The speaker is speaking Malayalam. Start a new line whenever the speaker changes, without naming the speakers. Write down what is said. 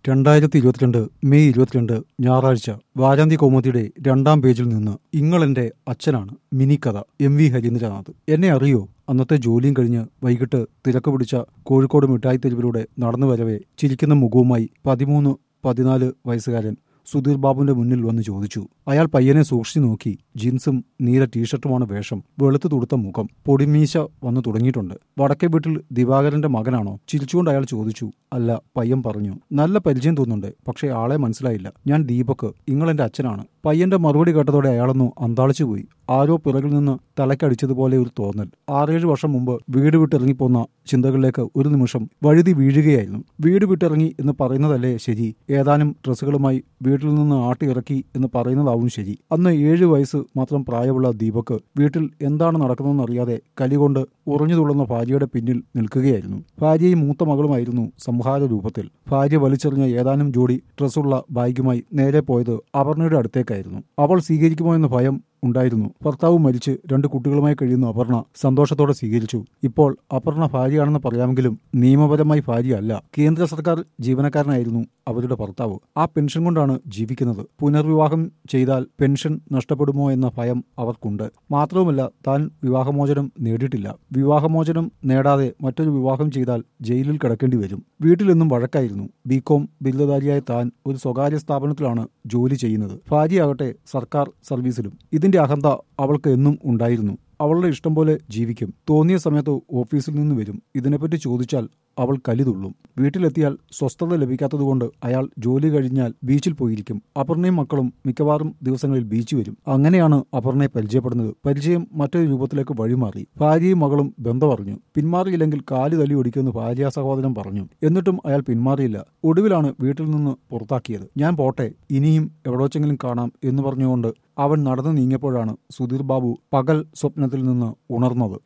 രണ്ടായിരത്തി ഇരുപത്തിരണ്ട് മെയ് ഇരുപത്തിരണ്ട് ഞായറാഴ്ച വാരാന്തി കൗമുദിയുടെ രണ്ടാം പേജിൽ നിന്ന് ഇങ്ങളെന്റെ അച്ഛനാണ് മിനിക്കഥ എം വി ഹരീന്ദ്രനാഥ് എന്നെ അറിയോ അന്നത്തെ ജോലിയും കഴിഞ്ഞ് വൈകിട്ട് തിരക്ക് പിടിച്ച കോഴിക്കോട് മിഠായി തെരുവിലൂടെ നടന്നു വരവെ ചിരിക്കുന്ന മുഖവുമായി പതിമൂന്ന് പതിനാല് വയസ്സുകാരൻ സുധീർ ബാബുവിന്റെ മുന്നിൽ വന്ന് ചോദിച്ചു അയാൾ പയ്യനെ സൂക്ഷിച്ചു നോക്കി ജീൻസും നീല ടീഷർട്ടുമാണ് വേഷം വെളുത്തു തുടുത്ത മുഖം പൊടിമീശ വന്നു തുടങ്ങിയിട്ടുണ്ട് വടക്കേ വീട്ടിൽ ദിവാകരന്റെ മകനാണോ ചിരിച്ചുകൊണ്ട് അയാൾ ചോദിച്ചു അല്ല പയ്യൻ പറഞ്ഞു നല്ല പരിചയം തോന്നുന്നുണ്ട് പക്ഷേ ആളെ മനസ്സിലായില്ല ഞാൻ ദീപക് ഇങ്ങളെന്റെ അച്ഛനാണ് പയ്യന്റെ മറുപടി കേട്ടതോടെ അയാളൊന്നു അന്താളിച്ചു പോയി ആരോ പിറകിൽ നിന്ന് തലക്കടിച്ചതുപോലെ ഒരു തോന്നൽ ആറേഴ് വർഷം മുമ്പ് വീട് വിട്ടിറങ്ങിപ്പോന്ന ചിന്തകളിലേക്ക് ഒരു നിമിഷം വഴുതി വീഴുകയായിരുന്നു വീട് വിട്ടിറങ്ങി എന്ന് പറയുന്നതല്ലേ ശരി ഏതാനും ഡ്രസ്സുകളുമായി വീട്ടിൽ നിന്ന് ആട്ടിയിറക്കി എന്ന് പറയുന്നതാവും ശരി അന്ന് ഏഴ് വയസ്സ് മാത്രം പ്രായമുള്ള ദീപക് വീട്ടിൽ എന്താണ് നടക്കുന്നതെന്ന് അറിയാതെ കലികൊണ്ട് ഉറഞ്ഞു തുള്ളുന്ന ഭാര്യയുടെ പിന്നിൽ നിൽക്കുകയായിരുന്നു ഭാര്യയും മൂത്ത മകളുമായിരുന്നു സംഹാര രൂപത്തിൽ ഭാര്യ വലിച്ചെറിഞ്ഞ ഏതാനും ജോഡി ഡ്രസ്സുള്ള ബാഗുമായി നേരെ പോയത് അപർണയുടെ അടുത്തേക്കായിരുന്നു അവൾ സ്വീകരിക്കുമോ എന്ന ഭയം ഉണ്ടായിരുന്നു ഭർത്താവ് മരിച്ച് രണ്ട് കുട്ടികളുമായി കഴിയുന്ന അപർണ സന്തോഷത്തോടെ സ്വീകരിച്ചു ഇപ്പോൾ അപർണ ഭാര്യയാണെന്ന് പറയാമെങ്കിലും നിയമപരമായി ഭാര്യയല്ല കേന്ദ്ര സർക്കാർ ജീവനക്കാരനായിരുന്നു അവരുടെ ഭർത്താവ് ആ പെൻഷൻ കൊണ്ടാണ് ജീവിക്കുന്നത് പുനർവിവാഹം ചെയ്താൽ പെൻഷൻ നഷ്ടപ്പെടുമോ എന്ന ഭയം അവർക്കുണ്ട് മാത്രവുമല്ല താൻ വിവാഹമോചനം നേടിയിട്ടില്ല വിവാഹമോചനം നേടാതെ മറ്റൊരു വിവാഹം ചെയ്താൽ ജയിലിൽ കിടക്കേണ്ടി വരും വീട്ടിലെന്നും വഴക്കായിരുന്നു ബികോം ബിരുദധാരിയായ താൻ ഒരു സ്വകാര്യ സ്ഥാപനത്തിലാണ് ജോലി ചെയ്യുന്നത് ഭാര്യയാകട്ടെ സർക്കാർ സർവീസിലും ഇതിന്റെ അഹന്ത അവൾക്ക് എന്നും ഉണ്ടായിരുന്നു അവളുടെ ഇഷ്ടം പോലെ ജീവിക്കും തോന്നിയ സമയത്ത് ഓഫീസിൽ നിന്ന് വരും ഇതിനെപ്പറ്റി ചോദിച്ചാൽ അവൾ കലിതുള്ളും വീട്ടിലെത്തിയാൽ സ്വസ്ഥത ലഭിക്കാത്തതുകൊണ്ട് അയാൾ ജോലി കഴിഞ്ഞാൽ ബീച്ചിൽ പോയിരിക്കും അപർണയും മക്കളും മിക്കവാറും ദിവസങ്ങളിൽ ബീച്ച് വരും അങ്ങനെയാണ് അപർണയെ പരിചയപ്പെടുന്നത് പരിചയം മറ്റൊരു രൂപത്തിലേക്ക് വഴിമാറി ഭാര്യയും മകളും ബന്ധമറിഞ്ഞു പിന്മാറിയില്ലെങ്കിൽ കാല് തല്ലി ഒടിക്കുമെന്ന് ഭാര്യാ സഹോദരൻ പറഞ്ഞു എന്നിട്ടും അയാൾ പിന്മാറിയില്ല ഒടുവിലാണ് വീട്ടിൽ നിന്ന് പുറത്താക്കിയത് ഞാൻ പോട്ടെ ഇനിയും എവിടോച്ചെങ്കിലും കാണാം എന്ന് പറഞ്ഞുകൊണ്ട് അവൻ നടന്നു നീങ്ങിയപ്പോഴാണ് സുധീർ ബാബു പകൽ സ്വപ്നത്തിൽ നിന്ന് ഉണർന്നത്